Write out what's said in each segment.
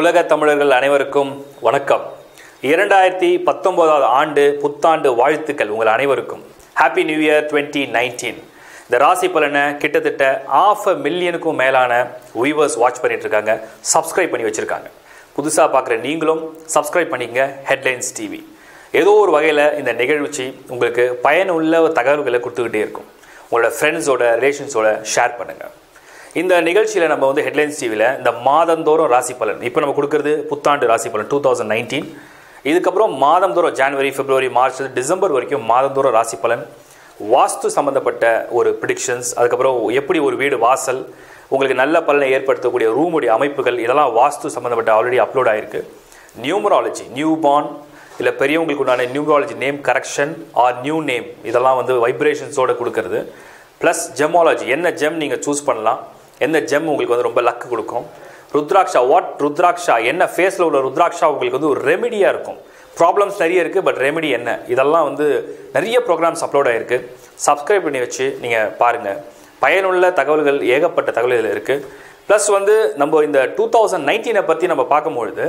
உலக தமிழர்கள் அனைவருக்கும் வணக்கம் இரண்டாயிரத்தி பத்தொன்பதாவது ஆண்டு புத்தாண்டு வாழ்த்துக்கள் உங்கள் அனைவருக்கும் happy new year twenty nineteen இந்த ராசி பலனை கிட்டத்தட்ட ஆஃப் அ மில்லியனுக்கும் மேலான வியூவர்ஸ் வாட்ச் பண்ணிட்டு இருக்காங்க சப்ஸ்கிரைப் பண்ணி வச்சிருக்காங்க புதுசாக பார்க்குற நீங்களும் சப்ஸ்கிரைப் பண்ணிக்கங்க ஹெட்லைன்ஸ் டிவி ஏதோ ஒரு வகையில் இந்த நிகழ்ச்சி உங்களுக்கு பயனுள்ள தகவல்களை கொடுத்துக்கிட்டே இருக்கும் உங்களோட ஃப்ரெண்ட்ஸோட ரிலேஷன்ஸோட ஷேர் பண்ணுங்கள் இந்த நிகழ்ச்சியில் நம்ம வந்து ஹெட்லைன்ஸ் டிவியில் இந்த மாதந்தோறும் ராசி பலன் இப்போ நம்ம கொடுக்குறது புத்தாண்டு ராசி பலன் டூ தௌசண்ட் நைன்டீன் இதுக்கப்புறம் மாதந்தோறும் ஜனவரி பிப்ரவரி மார்ச் டிசம்பர் வரைக்கும் மாதந்தோறும் ராசி பலன் வாஸ்து சம்மந்தப்பட்ட ஒரு ப்ரிடிக்ஷன்ஸ் அதுக்கப்புறம் எப்படி ஒரு வீடு வாசல் உங்களுக்கு நல்ல பலனை ஏற்படுத்தக்கூடிய ரூமுடைய அமைப்புகள் இதெல்லாம் வாஸ்து சம்மந்தப்பட்ட ஆல்ரெடி அப்லோட் ஆயிருக்கு நியூமராலஜி நியூ பார்ன் இல்லை பெரியவங்களுக்கு உண்டான numerology name correction or new name இதெல்லாம் வந்து வைப்ரேஷன்ஸோட கொடுக்கறது ப்ளஸ் ஜெமாலஜி என்ன ஜெம் நீங்கள் சூஸ் பண்ணலாம் எந்த ஜெம் உங்களுக்கு வந்து ரொம்ப லக்கு கொடுக்கும் ருத்ராட்சா வாட் ருத்ராட்சா என்ன ஃபேஸில் உள்ள ருத்ராட்சா உங்களுக்கு வந்து ஒரு ரெமெடியாக இருக்கும் ப்ராப்ளம்ஸ் நிறைய இருக்குது பட் ரெமெடி என்ன இதெல்லாம் வந்து நிறைய ப்ரோக்ராம்ஸ் அப்லோட் ஆகிருக்கு சப்ஸ்கிரைப் பண்ணி வச்சு நீங்கள் பாருங்கள் பயனுள்ள தகவல்கள் ஏகப்பட்ட தகவல் இதில் இருக்குது ப்ளஸ் வந்து நம்ம இந்த டூ தௌசண்ட் நைன்டீனை பற்றி நம்ம பார்க்கும்பொழுது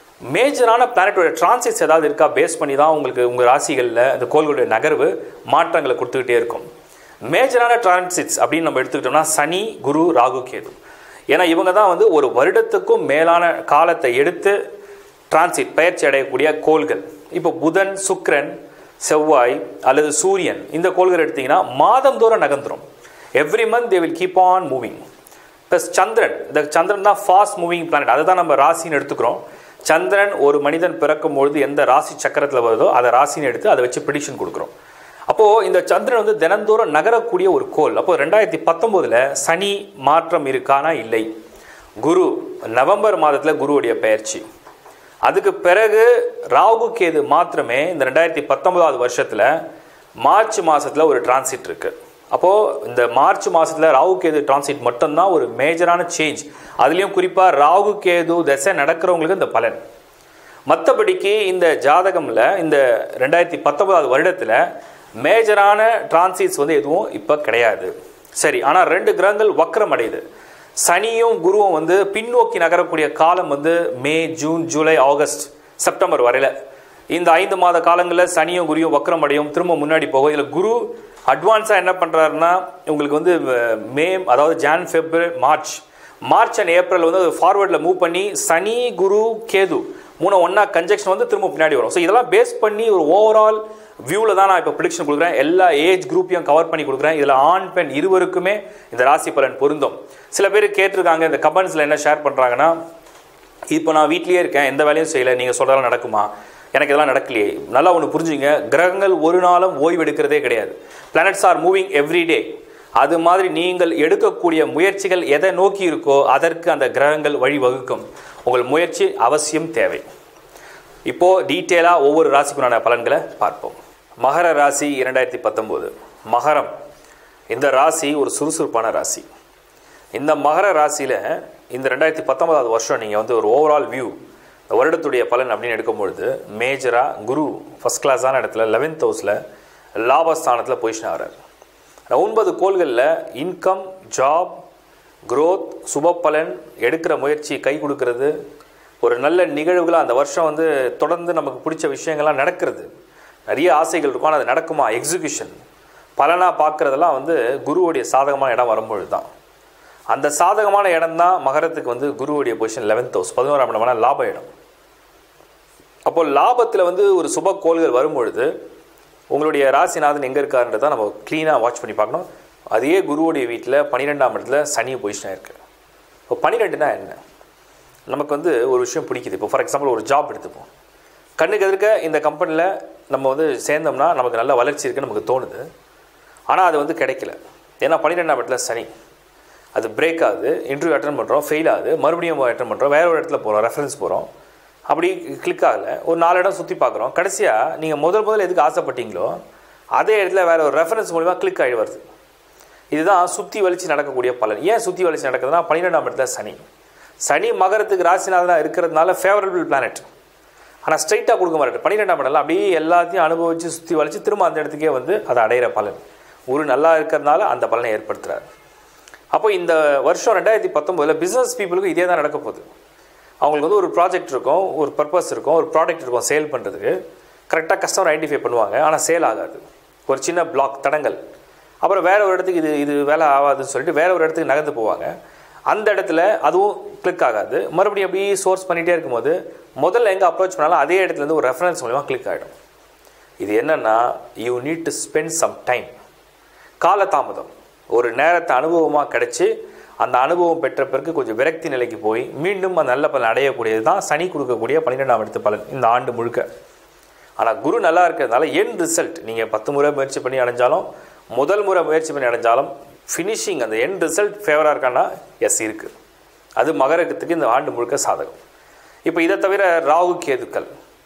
மேஜரான பிளானட்டோட டிரான்சிட்ஸ் ஏதாவது இருக்கா பேஸ் பண்ணி தான் உங்களுக்கு உங்கள் ராசிகளில் அந்த கோள்களுடைய நகர்வு மாற்றங்களை கொடுத்துக்கிட்டே இருக்கும் மேஜரான டிரான்சிட்ஸ் அப்படின்னு நம்ம எடுத்துக்கிட்டோம்னா சனி குரு ராகு கேது ஏன்னா இவங்க தான் வந்து ஒரு வருடத்துக்கும் மேலான காலத்தை எடுத்து டிரான்சிட் பயிற்சி அடையக்கூடிய கோள்கள் இப்போ புதன் சுக்கிரன் செவ்வாய் அல்லது சூரியன் இந்த கோள்கள் எடுத்தீங்கன்னா மாதந்தோறும் நகர்ந்துரும் every month they will keep on moving plus சந்திரன் இந்த சந்திரன் தான் ஃபாஸ்ட் மூவிங் பிளானட் அதை தான் நம்ம ராசின்னு எடுத்துக்கிறோம் சந்திரன் ஒரு மனிதன் பிறக்கும் பொழுது எந்த ராசி சக்கரத்தில் வருதோ அதை ராசின்னு எடுத்து அதை வச்சு ப்ரிடிக்ஷன் கொடுக்குறோம் அப்போது இந்த சந்திரன் வந்து தினந்தோறும் நகரக்கூடிய ஒரு கோல் அப்போ ரெண்டாயிரத்தி பத்தொம்போதில் சனி மாற்றம் இருக்கானா இல்லை குரு நவம்பர் மாதத்தில் குருவுடைய பெயர்ச்சி அதுக்கு பிறகு ராகு கேது மாத்திரமே இந்த ரெண்டாயிரத்தி பத்தொன்பதாவது வருஷத்தில் மார்ச் மாதத்தில் ஒரு டிரான்சிட் இருக்குது அப்போது இந்த மார்ச் மாதத்தில் ராகு கேது டிரான்சிட் மட்டும்தான் ஒரு மேஜரான சேஞ்ச் அதுலேயும் குறிப்பாக ராகு கேது தசை நடக்கிறவங்களுக்கு இந்த பலன் மற்றபடிக்கு இந்த ஜாதகமில் இந்த ரெண்டாயிரத்தி பத்தொன்பதாவது வருடத்தில் மேஜரான டிரான்சிட்ஸ் வந்து எதுவும் இப்போ கிடையாது சரி ஆனால் ரெண்டு கிரகங்கள் வக்கரம் அடையுது சனியும் குருவும் வந்து பின்னோக்கி நகரக்கூடிய காலம் வந்து May June July August September வரையில் இந்த ஐந்து மாத காலங்களில் சனியும் குருவும் வக்கரம் அடையும் திரும்ப முன்னாடி போகும் இதில் குரு அட்வான்ஸாக என்ன பண்ணுறாருன்னா உங்களுக்கு வந்து மே அதாவது Jan February March March and April வந்து ஃபார்வர்டில் மூவ் பண்ணி சனி குரு கேது மூணு ஒன்றா கன்ஜெக்ஷன் வந்து திரும்ப பின்னாடி வரும் ஸோ இதெல்லாம் பேஸ் பண்ணி ஒரு ஓவரால் வியூவில் தான் நான் இப்போ ப்ரிடிக்ஷன் கொடுக்குறேன் எல்லா ஏஜ் குரூப்பையும் கவர் பண்ணி கொடுக்குறேன் இதில் ஆண் பெண் இருவருக்குமே இந்த ராசி பலன் பொருந்தும் சில பேர் கேட்டிருக்காங்க இந்த கமெண்ட்ஸில் என்ன ஷேர் பண்ணுறாங்கன்னா இப்போ நான் வீட்லேயே இருக்கேன் எந்த வேலையும் செய்யலை நீங்கள் சொல்கிறதெல்லாம் நடக்குமா எனக்கு இதெல்லாம் நடக்கலையே நல்லா ஒன்று புரிஞ்சுங்க கிரகங்கள் ஒரு நாளும் ஓய்வு எடுக்கிறதே கிடையாது planets are moving every day அது மாதிரி நீங்கள் எடுக்கக்கூடிய முயற்சிகள் எதை நோக்கி இருக்கோ அதற்கு அந்த கிரகங்கள் வழிவகுக்கும் உங்கள் முயற்சி அவசியம் தேவை இப்போது டீட்டெயிலாக ஒவ்வொரு ராசிக்குண்டான பலன்களை பார்ப்போம் மகர ராசி இரண்டாயிரத்தி பத்தொம்போது மகரம் இந்த ராசி ஒரு சுறுசுறுப்பான ராசி இந்த மகர ராசியில் இந்த ரெண்டாயிரத்தி பத்தொன்பதாவது வருஷம் நீங்கள் வந்து ஒரு ஓவரால் வியூ இந்த வருடத்துடைய பலன் அப்படின்னு எடுக்கும்பொழுது மேஜராக குரு ஃபஸ்ட் கிளாஸான இடத்துல லெவன்த் ஹவுஸில் லாபஸ்தானத்தில் பொசிஷன் ஆகிறார் ஒன்பது கோள்களில் இன்கம் ஜாப் growth சுப பலன் எடுக்கிற முயற்சி கை கொடுக்கறது ஒரு நல்ல நிகழ்வுகள் அந்த வருஷம் வந்து தொடர்ந்து நமக்கு பிடிச்ச விஷயங்கள்லாம் நடக்கிறது நிறைய ஆசைகள் இருக்கும் ஆனால் அது நடக்குமா எக்ஸிகியூஷன் பலனாக பார்க்குறதெல்லாம் வந்து குருவுடைய சாதகமான இடம் வரும்பொழுது தான் அந்த சாதகமான இடம் தான் மகரத்துக்கு வந்து குருவுடைய பொசிஷன் லெவன்த் ஹவுஸ் பதினோராம் இடமான லாப இடம் அப்போ லாபத்தில் வந்து ஒரு சுப கோள்கள் வரும்பொழுது உங்களுடைய ராசிநாதன் எங்கே இருக்காருன்றதை நம்ம க்ளீனாக வாட்ச் பண்ணி பார்க்கணும் அதே குருவுடைய வீட்டில் பன்னிரெண்டாம் இடத்துல சனி பொசிஷனாக இருக்குது இப்போ பன்னிரெண்டுனா என்ன நமக்கு வந்து ஒரு விஷயம் பிடிக்குது இப்போ ஃபார் எக்ஸாம்பிள் ஒரு ஜாப் எடுத்துப்போம் கண்ணுக்கு எதிர்க்க இந்த கம்பெனியில் நம்ம வந்து சேர்ந்தோம்னா நமக்கு நல்ல வளர்ச்சி இருக்குன்னு நமக்கு தோணுது ஆனால் அது வந்து கிடைக்கல ஏன்னா பன்னிரெண்டாம் இடத்துல சனி அது பிரேக் ஆகுது இன்டர்வியூ அட்டன் பண்ணுறோம் ஃபெயில் ஆகுது மறுபடியும் அட்டன் பண்ணுறோம் வேற ஒரு இடத்துல போகிறோம் ரெஃபரன்ஸ் போகிறோம் அப்படி கிளிக் ஆகலை ஒரு நாலு இடம் சுற்றி பார்க்குறோம் கடைசியாக நீங்கள் முதல் முதல்ல எதுக்கு ஆசைப்பட்டீங்களோ அதே இடத்துல வேற ஒரு ரெஃபரன்ஸ் மூலிமா கிளிக் ஆகி வருது இதுதான் சுற்றி வலிச்சு நடக்கக்கூடிய பலன் ஏன் சுற்றி வலிச்சு நடக்குதுன்னா பன்னிரெண்டாம் இடத்துல சனி சனி மகரத்துக்கு ராசிநாதனாக இருக்கிறதுனால ஃபேவரபிள் பிளானட் ஆனால் ஸ்ட்ரைட்டாக கொடுக்க மாட்டேன் பன்னிரெண்டாம் இடம்ல அப்படியே எல்லாத்தையும் அனுபவித்து சுற்றி வலிச்சு திரும்ப அந்த இடத்துக்கே வந்து அதை அடையிற பலன் ஒரு நல்லா இருக்கிறதுனால அந்த பலனை ஏற்படுத்துகிறார் அப்போ இந்த வருஷம் ரெண்டாயிரத்தி பத்தொம்போதில் பிஸ்னஸ் பீப்புளுக்கு இதே தான் நடக்க போகுது அவங்களுக்கு வந்து ஒரு ப்ராஜெக்ட் இருக்கும் ஒரு பர்பஸ் இருக்கும் ஒரு ப்ராடக்ட் இருக்கும் சேல் பண்ணுறதுக்கு கரெக்டாக கஸ்டமர் ஐடென்டிஃபை பண்ணுவாங்க ஆனால் சேல் ஆகாது ஒரு சின்ன பிளாக் தடங்கள் அப்புறம் வேற ஒரு இடத்துக்கு இது இது வேலை ஆகாதுன்னு சொல்லிட்டு வேற ஒரு இடத்துக்கு நகர்ந்து போவாங்க அந்த இடத்துல அதுவும் கிளிக் ஆகாது மறுபடியும் அப்படியே சோர்ஸ் பண்ணிகிட்டே இருக்கும்போது முதல்ல எங்கே அப்ரோச் பண்ணாலும் அதே இடத்துல இருந்து ஒரு ரெஃபரன்ஸ் மூலமாக கிளிக் ஆகிடும் இது என்னன்னா you need to spend some time காலதாமதம் ஒரு நேரத்தை அனுபவமாக கிடைச்சி அந்த அனுபவம் பெற்ற பிறகு கொஞ்சம் விரக்தி நிலைக்கு போய் மீண்டும் அந்த நல்ல பலன் அடையக்கூடியது தான் சனி கொடுக்கக்கூடிய பன்னிரெண்டாம் இடத்து பலன் இந்த ஆண்டு முழுக்க ஆனால் குரு நல்லா இருக்கிறதுனால என் ரிசல்ட் நீங்கள் பத்து முறை முயற்சி பண்ணி அடைஞ்சாலும் முதல் முறை முயற்சி பண்ணி அடைஞ்சாலும் ஃபினிஷிங் அந்த என் ரிசல்ட் ஃபேவராக இருக்கான்னா எஸ் இருக்குது அது மகரகத்துக்கு இந்த ஆண்டு முழுக்க சாதகம் இப்போ இதை தவிர ராகு கேதுக்கள்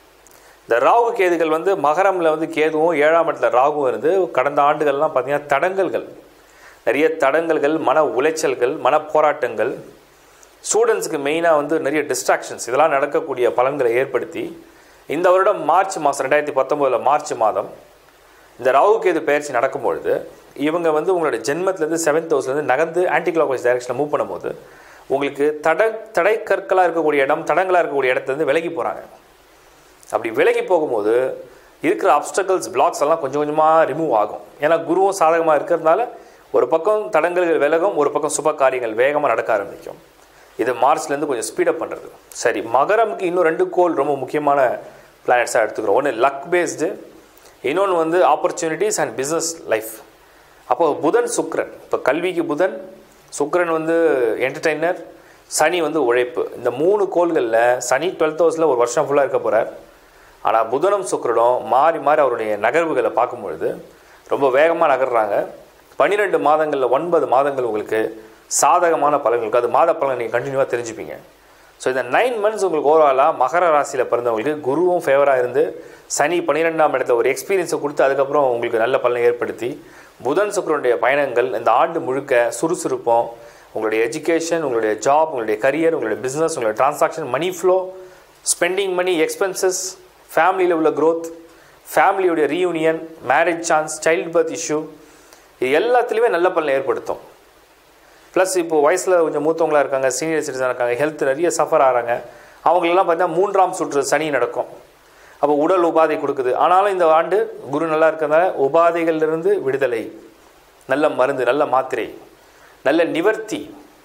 இந்த ராகு கேதுகள் வந்து மகரமில் வந்து கேதுவும் ஏழாம் இடத்துல ராகுவும் இருந்து கடந்த ஆண்டுகள்லாம் பார்த்தீங்கன்னா தடங்கல்கள் நிறைய தடங்கல்கள் மன உளைச்சல்கள் மன போராட்டங்கள் ஸ்டூடெண்ட்ஸுக்கு மெயினாக வந்து நிறைய டிஸ்ட்ராக்ஷன்ஸ் இதெல்லாம் நடக்கக்கூடிய பலன்களை ஏற்படுத்தி இந்த வருடம் மார்ச் மாதம் ரெண்டாயிரத்தி பத்தொம்போதில் மார்ச் மாதம் இந்த ராகு கேது பயிற்சி நடக்கும்பொழுது இவங்க வந்து உங்களோட ஜென்மத்திலேருந்து செவன்த் ஹவுஸ்லேருந்து நகர்ந்து ஆன்டி கிளாக் வைஸ் டைரக்ஷனில் மூவ் பண்ணும்போது உங்களுக்கு தட தடை கற்களாக இருக்கக்கூடிய இடம் தடங்களாக இருக்கக்கூடிய இடத்துலேருந்து விலகி போகிறாங்க அப்படி விலகி போகும்போது இருக்கிற அப்டக்கல்ஸ் பிளாக்ஸ் எல்லாம் கொஞ்சம் கொஞ்சமாக ரிமூவ் ஆகும் ஏன்னா குருவும் சாதகமாக இருக்கிறதுனால ஒரு பக்கம் தடங்கல்கள் விலகும் ஒரு பக்கம் சுப காரியங்கள் வேகமாக நடக்க ஆரம்பிக்கும் இது மார்ச்லேருந்து கொஞ்சம் ஸ்பீடப் பண்ணுறது சரி மகரமுக்கு இன்னும் ரெண்டு கோல் ரொம்ப முக்கியமான பிளானட்ஸாக எடுத்துக்கிறோம் ஒன்று லக் பேஸ்டு இன்னொன்று வந்து ஆப்பர்ச்சுனிட்டிஸ் அண்ட் பிஸ்னஸ் லைஃப் அப்போ புதன் சுக்ரன் இப்போ கல்விக்கு புதன் சுக்ரன் வந்து என்டர்டெய்னர் சனி வந்து உழைப்பு இந்த மூணு கோள்களில் சனி டுவெல்த் ஹவுஸில் ஒரு வருஷம் ஃபுல்லாக இருக்க போகிறார் ஆனால் புதனும் சுக்கரனும் மாறி மாறி அவருடைய நகர்வுகளை பார்க்கும்பொழுது ரொம்ப வேகமாக நகர்றாங்க பன்னிரெண்டு மாதங்களில் ஒன்பது மாதங்கள் உங்களுக்கு சாதகமான பலன்களுக்கு அது மாத பலன் நீங்கள் கண்டினியூவாக தெரிஞ்சுப்பீங்க ஸோ இந்த நைன் மந்த்ஸ் உங்களுக்கு ஓவராலாக மகர ராசியில் பிறந்தவங்களுக்கு குருவும் ஃபேவராக இருந்து சனி பன்னிரெண்டாம் இடத்துல ஒரு எக்ஸ்பீரியன்ஸை கொடுத்து அதுக்கப்புறம் உங்களுக்கு நல்ல பலனை ஏற்படுத்தி புதன் சுக்கரனுடைய பயணங்கள் இந்த ஆண்டு முழுக்க சுறுசுறுப்போம் உங்களுடைய எஜுகேஷன் உங்களுடைய ஜாப் உங்களுடைய கரியர் உங்களுடைய பிஸ்னஸ் உங்களுடைய transaction money flow spending money expenses ஃபேமிலியில் உள்ள க்ரோத் ஃபேமிலியுடைய reunion marriage chance child birth issue இது எல்லாத்துலேயுமே நல்ல பலனை ஏற்படுத்தும் ப்ளஸ் இப்போ வயசில் கொஞ்சம் மூத்தவங்களாக இருக்காங்க சீனியர் சிட்டிசன் இருக்காங்க ஹெல்த் நிறைய சஃபர் ஆகிறாங்க அவங்களெல்லாம் பார்த்தீங்கன்னா மூன்றாம் சுற்று சனி நடக்கும் அப்போ உடல் உபாதை கொடுக்குது ஆனாலும் இந்த ஆண்டு குரு நல்லா இருக்கிறதுனால உபாதைகளிலிருந்து விடுதலை நல்ல மருந்து நல்ல மாத்திரை நல்ல நிவர்த்தி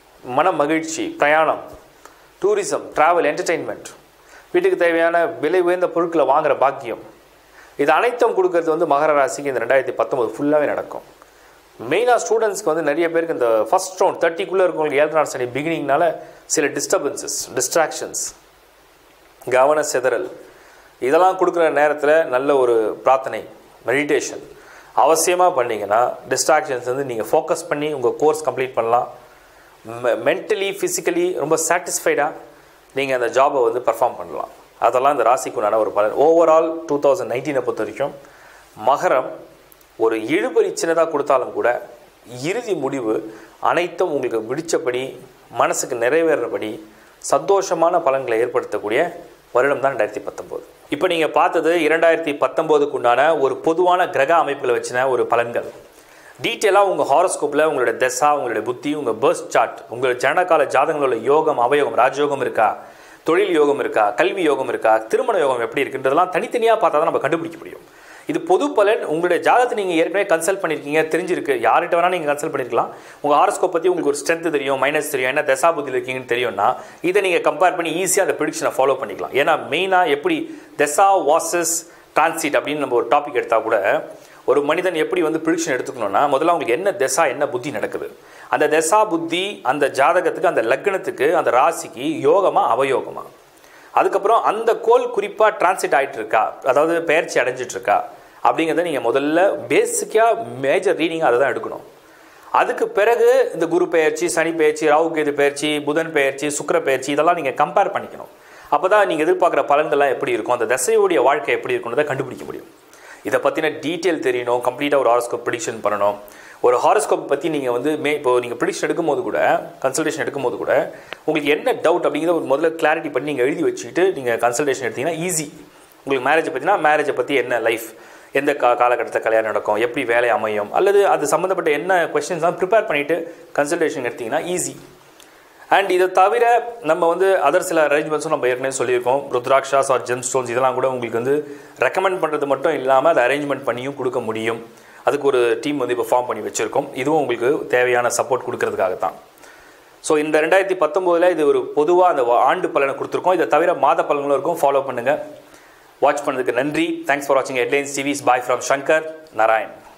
மன மகிழ்ச்சி பிரயாணம் டூரிசம் ட்ராவல் என்டர்டெயின்மெண்ட் வீட்டுக்கு தேவையான விலை உயர்ந்த பொருட்களை வாங்குகிற பாக்கியம் இது அனைத்தும் கொடுக்கறது வந்து மகர ராசிக்கு இந்த ரெண்டாயிரத்தி பத்தொம்போது ஃபுல்லாகவே நடக்கும் மெயினாக ஸ்டூடெண்ட்ஸ்க்கு வந்து நிறைய பேருக்கு இந்த ஃபஸ்ட் ரவுண்ட் தேர்ட்டிக்குள்ளே இருக்கவங்களுக்கு ஏழு நாள் சனி பிகினிங்னால சில டிஸ்டர்பன்சஸ் டிஸ்ட்ராக்ஷன்ஸ் கவன சிதறல் இதெல்லாம் கொடுக்குற நேரத்தில் நல்ல ஒரு பிரார்த்தனை மெடிடேஷன் அவசியமாக பண்ணிங்கன்னா டிஸ்ட்ராக்ஷன்ஸ் வந்து நீங்கள் ஃபோக்கஸ் பண்ணி உங்கள் கோர்ஸ் கம்ப்ளீட் பண்ணலாம் மென்டலி ஃபிசிக்கலி ரொம்ப சாட்டிஸ்ஃபைடாக நீங்கள் அந்த ஜாபை வந்து பர்ஃபார்ம் பண்ணலாம் அதெல்லாம் இந்த ராசிக்குண்டான ஒரு பலன் ஓவரால் டூ தௌசண்ட் நைன்டீனை பொறுத்த வரைக்கும் மகரம் ஒரு இழுபறி சின்னதாக கொடுத்தாலும் கூட இறுதி முடிவு அனைத்தும் உங்களுக்கு பிடிச்சபடி மனசுக்கு நிறைவேறபடி சந்தோஷமான பலன்களை ஏற்படுத்தக்கூடிய வருடம் தான் ரெண்டாயிரத்தி பத்தொம்போது இப்போ நீங்கள் பார்த்தது இரண்டாயிரத்தி பத்தொம்போதுக்கு உண்டான ஒரு பொதுவான கிரக அமைப்புகளை வச்சின ஒரு பலன்கள் டீட்டெயிலாக உங்கள் ஹாரோஸ்கோப்பில் உங்களோட தசா உங்களுடைய புத்தி உங்கள் பர்ஸ்ட் சார்ட் உங்கள் ஜனகால ஜாதகங்களோட யோகம் அவயோகம் ராஜயோகம் இருக்கா தொழில் யோகம் இருக்கா கல்வி யோகம் இருக்கா திருமண யோகம் எப்படி இருக்குன்றதெல்லாம் தனித்தனியாக பார்த்தா தான் நம்ம கண்டுபிடிக்க முடியும் இது பொது பலன் உங்களுடைய ஜாதகத்தை நீங்கள் ஏற்கனவே கன்சல்ட் பண்ணியிருக்கீங்க தெரிஞ்சிருக்கு யார்கிட்ட வேணால் நீங்கள் கன்சல்ட் பண்ணிருக்கலாம் உங்கள் ஹாரோஸ்கோப் பற்றி உங்களுக்கு ஒரு ஸ்ட்ரென்த் தெரியும் மைனஸ் தெரியும் என்ன தசா புத்தியில் இருக்கீங்கன்னு தெரியும்னா இதை நீங்கள் கம்பேர் பண்ணி ஈஸியாக அந்த ப்ரிடிக்ஷனை ஃபாலோ பண்ணிக்கலாம் ஏன்னா மெயினாக எப்படி தசா வாசஸ் டிரான்சிட் அப்படின்னு நம்ம ஒரு டாபிக் எடுத்தால் கூட ஒரு மனிதன் எப்படி வந்து ப்ரிடிக்ஷன் எடுத்துக்கணும்னா முதல்ல அவங்களுக்கு என்ன தசா என்ன புத்தி நடக்குது அந்த தசா புத்தி அந்த ஜாதகத்துக்கு அந்த லக்னத்துக்கு அந்த ராசிக்கு யோகமா அவயோகமா அதுக்கப்புறம் அந்த கோல் குறிப்பாக டிரான்சிட் ஆகிட்டு இருக்கா அதாவது பெயர்ச்சி அடைஞ்சிட்டு இருக்கா அப்படிங்கிறத நீங்கள் முதல்ல பேசிக்காக மேஜர் ரீடிங் அதை தான் எடுக்கணும் அதுக்கு பிறகு இந்த குரு பெயர்ச்சி சனி பெயர்ச்சி ராகு கேது பெயர்ச்சி புதன் பெயர்ச்சி சுக்கர பெயர்ச்சி இதெல்லாம் நீங்கள் கம்பேர் பண்ணிக்கணும் அப்போ தான் நீங்கள் எதிர்பார்க்குற பலன்கள்லாம் எப்படி இருக்கும் அந்த தசையுடைய வாழ்க்கை எப்படி இருக்குன்றதை கண்டுபிடிக்க முடியும் இதை பற்றின டீட்டெயில் தெரியணும் கம்ப்ளீட்டாக ஒரு ஹாரோஸ்கோப் ப்ரிடிக்ஷன் பண்ணணும் ஒரு ஹாரோஸ்கோப் பற்றி நீங்கள் வந்து மே இப்போ நீங்கள் ப்ரிடிக்ஷன் எடுக்கும்போது கூட கன்சல்டேஷன் எடுக்கும்போது கூட உங்களுக்கு என்ன டவுட் அப்படிங்கிறத ஒரு முதல்ல கிளாரிட்டி பண்ணி நீங்கள் எழுதி வச்சுக்கிட்டு நீங்கள் கன்சல்டேஷன் எடுத்தீங்கன்னா ஈஸி உங்களுக்கு மேரேஜை பற்றினா மேரேஜை பற்றி என்ன லைஃப் எந்த கா காலகட்டத்தில் கல்யாணம் நடக்கும் எப்படி வேலை அமையும் அல்லது அது சம்மந்தப்பட்ட என்ன கொஸ்டின்ஸ்லாம் ப்ரிப்பேர் பண்ணிவிட்டு கன்சல்டேஷன் எடுத்தீங்கன்னா ஈஸி அண்ட் இதை தவிர நம்ம வந்து அதர் சில அரேஞ்ச்மெண்ட்ஸும் நம்ம ஏற்கனவே சொல்லியிருக்கோம் ருத்ராக்ஷாஸ் ஆர் ஜெம் ஸ்டோன்ஸ் இதெல்லாம் கூட உங்களுக்கு வந்து ரெக்கமெண்ட் பண்ணுறது மட்டும் இல்லாமல் அதை அரேஞ்ச்மெண்ட் பண்ணியும் கொடுக்க முடியும் அதுக்கு ஒரு டீம் வந்து இப்போ ஃபார்ம் பண்ணி வச்சுருக்கோம் இதுவும் உங்களுக்கு தேவையான சப்போர்ட் கொடுக்கறதுக்காக தான் ஸோ இந்த ரெண்டாயிரத்தி பத்தொம்போதில் இது ஒரு பொதுவாக அந்த ஆண்டு பலனை கொடுத்துருக்கோம் இதை தவிர மாத பலன்களும் இருக்கும் ஃபாலோ பண்ணுங்கள் வாட்ச் பண்ணதுக்கு நன்றி தேங்க்ஸ் ஃபார் வாட்சிங் headlines TVs bye from Shankar Narayan